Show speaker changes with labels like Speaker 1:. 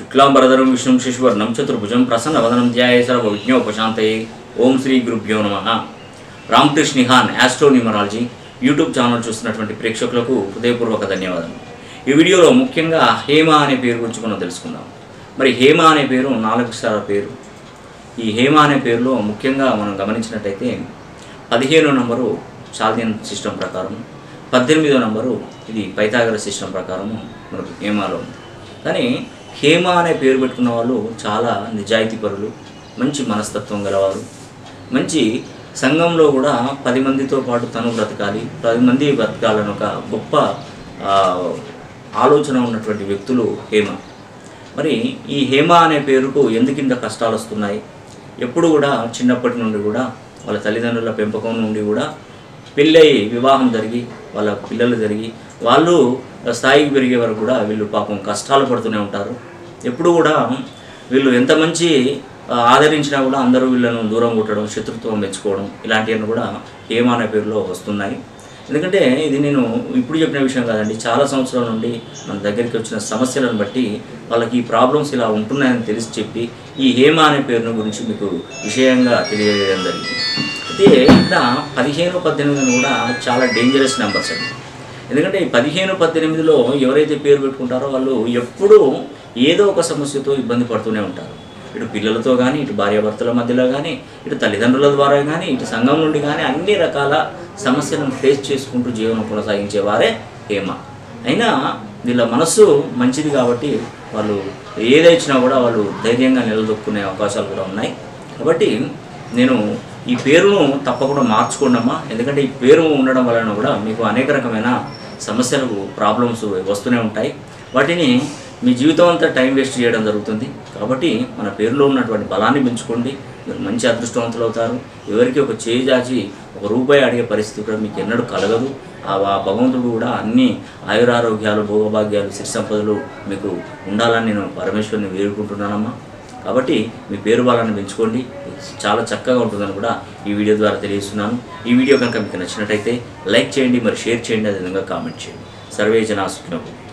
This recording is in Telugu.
Speaker 1: శుక్లాంబరధరం విష్ణుం శిశువర్ణం చతుర్భుజం ప్రసన్నవదనం ధ్యాయ సర్వ విజ్ఞోపశాంతయే ఓం శ్రీ గురుభ్యో నమ రామకృష్ణ నిహాన్ యాస్ట్రో న్యూమరాలజీ యూట్యూబ్ ఛానల్ చూస్తున్నటువంటి ప్రేక్షకులకు హృదయపూర్వక ధన్యవాదాలు ఈ వీడియోలో ముఖ్యంగా హేమ అనే పేరు గురించి మనం తెలుసుకుందాం మరి హేమ అనే పేరు నాలుగు అక్షరాల పేరు ఈ హేమ అనే పేరులో ముఖ్యంగా మనం గమనించినట్టయితే పదిహేనో నంబరు చాల్దియన్ సిస్టమ్ ప్రకారం పద్దెనిమిదో నంబరు ఇది పైథాగర సిస్టమ్ ప్రకారము మనకు హేమాలో ఉంది కానీ హేమ అనే పేరు పెట్టుకున్న వాళ్ళు చాలా నిజాయితీపరులు మంచి మనస్తత్వం గలవారు మంచి సంఘంలో కూడా పది మందితో పాటు తను బ్రతకాలి పది మంది బ్రతకాలని ఒక గొప్ప ఆ, ఆలోచన ఉన్నటువంటి వ్యక్తులు హేమ మరి ఈ హేమ అనే పేరుకు ఎందుకింత కష్టాలు వస్తున్నాయి ఎప్పుడు కూడా చిన్నప్పటి నుండి కూడా వాళ్ళ తల్లిదండ్రుల పెంపకం నుండి కూడా పెళ్ళయి వివాహం జరిగి వాళ్ళ పిల్లలు జరిగి వాళ్ళు స్థాయికి పెరిగే వరకు కూడా వీళ్ళు పాపం కష్టాలు పడుతూనే ఉంటారు ఎప్పుడు కూడా వీళ్ళు ఎంత మంచి ఆ, ఆదరించినా కూడా అందరూ వీళ్ళను దూరం కొట్టడం శత్రుత్వం పెంచుకోవడం ఇలాంటివన్నీ కూడా హేమ అనే పేరులో వస్తున్నాయి ఎందుకంటే ఇది నేను ఇప్పుడు చెప్పిన విషయం కాదండి చాలా సంవత్సరాల నుండి మన దగ్గరికి వచ్చిన సమస్యలను బట్టి వాళ్ళకి ఈ ప్రాబ్లమ్స్ ఇలా ఉంటున్నాయని తెలిసి చెప్పి ఈ హేమ అనే పేరును గురించి మీకు విషయంగా తెలియజేయడం జరిగింది అయితే ఇక్కడ పదిహేను పద్దెనిమిది కూడా చాలా డేంజరస్ నెంబర్స్ అండి ఎందుకంటే ఈ పదిహేను పద్దెనిమిదిలో ఎవరైతే పేరు పెట్టుకుంటారో వాళ్ళు ఎప్పుడూ ఏదో ఒక సమస్యతో ఇబ్బంది పడుతూనే ఉంటారు ఇటు పిల్లలతో కానీ ఇటు భార్యాభర్తల మధ్యలో కానీ ఇటు తల్లిదండ్రుల ద్వారా కానీ ఇటు సంఘం నుండి కానీ అన్ని రకాల సమస్యలను ఫేస్ చేసుకుంటూ జీవనం కొనసాగించే వారే హేమ అయినా వీళ్ళ మనస్సు మంచిది కాబట్టి వాళ్ళు ఏదైనా కూడా వాళ్ళు ధైర్యంగా నిలదొక్కునే అవకాశాలు కూడా ఉన్నాయి కాబట్టి నేను ఈ పేరును తప్పకుండా మార్చుకోండమ్మా ఎందుకంటే ఈ పేరు ఉండడం వలన కూడా మీకు అనేక రకమైన సమస్యలు ప్రాబ్లమ్స్ వస్తూనే ఉంటాయి వాటిని మీ జీవితం అంతా టైం వేస్ట్ చేయడం జరుగుతుంది కాబట్టి మన పేరులో ఉన్నటువంటి బలాన్ని పెంచుకోండి మీరు మంచి అదృష్టవంతులు అవుతారు ఎవరికి ఒక చేయి చాచి ఒక రూపాయి అడిగే పరిస్థితి కూడా మీకు ఎన్నడూ కలగదు ఆ ఆ భగవంతుడు కూడా అన్ని ఆయురారోగ్యాలు భోగభాగ్యాలు సిరి సంపదలు మీకు ఉండాలని నేను పరమేశ్వరుని వేడుకుంటున్నానమ్మా కాబట్టి మీ పేరు బలాన్ని పెంచుకోండి చాలా చక్కగా ఉంటుందని కూడా ఈ వీడియో ద్వారా తెలియజేస్తున్నాను ఈ వీడియో కనుక మీకు నచ్చినట్టయితే లైక్ చేయండి మరి షేర్ చేయండి అదేవిధంగా కామెంట్ చేయండి సర్వే జనా సుఖినో